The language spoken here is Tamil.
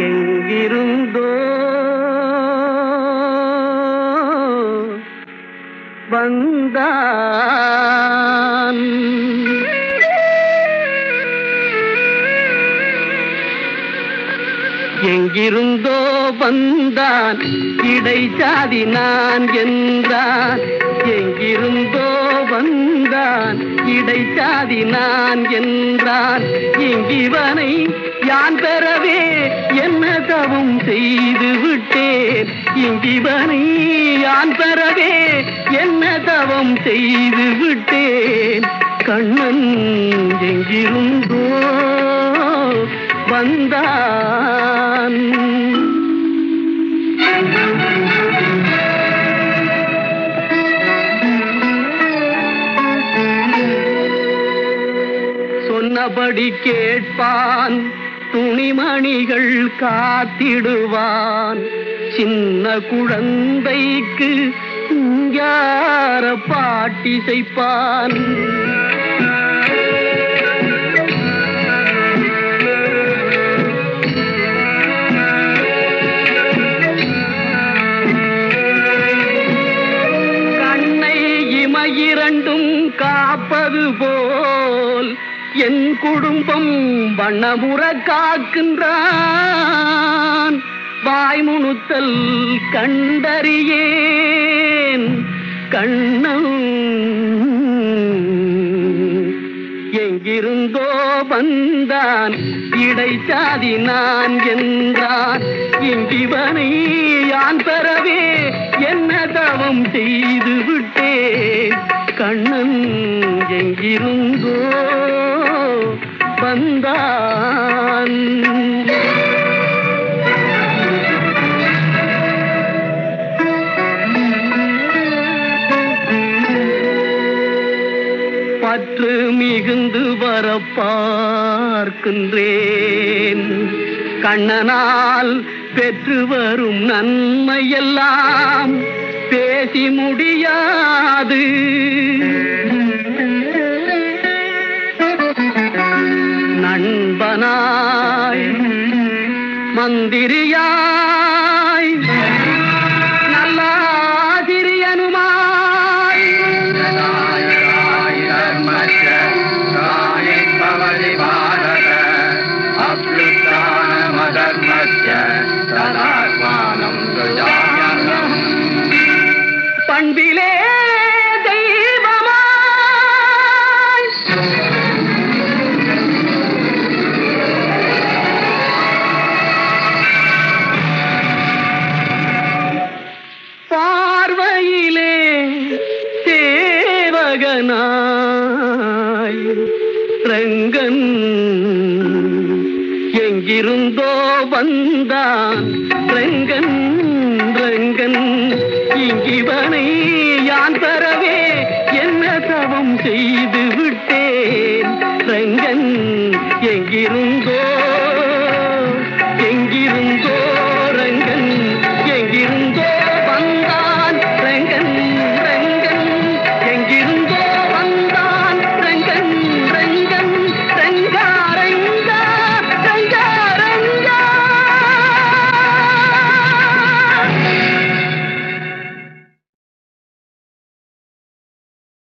எங்கிருந்தோ வந்தான் எங்கிருந்தோ வந்தான் இடைச்சாதி நான் என்றான் எங்கிருந்தோ வந்தான் இடைச்சாதி நான் என்றான் இங்கிவனை யான் பெறவே என்ன தவம் செய்து விட்டேன் இங்கிவனை யான் பெறவே என்ன தவம் செய்து விட்டேன் கண்ணன் எங்கிருந்தோ வந்தான் சொன்னபடி கேட்பான் துணிமணிகள் காத்திடுவான் சின்ன குழந்தைக்கு யார பாட்டி செய்ப்பான் கண்ணை இமையிரண்டும் காப்பது போல் என் குடும்பம் வண்ணமுற காக்கின்றான் வாய்முணுத்தல் கண்டறியேன் கண்ணம் எங்கிருந்தோ வந்தான் இடைச்சாதி நான் என்றான் இங்கிவனை யான் பெறவே என்ன தவம் செய்து விட்டேன் கண்ணன் எங்கிருந்தோ வந்தான் பற்று மிகுந்து வர பார்க்கின்றேன் கண்ணனால் பெற்று வரும் நன்மையெல்லாம் பேசி முடியாது நண்பனாய் மந்திரியாய் நல்லாசிரியனுமாய் பண்பிலே தெய்வமாய் பார்வையிலே சேவகனாய் ரங்கன் எங்கிருந்தோ வந்தான் ரங்கன் ரங்கன் இங்கிவனை யான் பெறவே என்ன தவம் செய்து விட்டேன் ரங்கன் எங்கிருந்தோ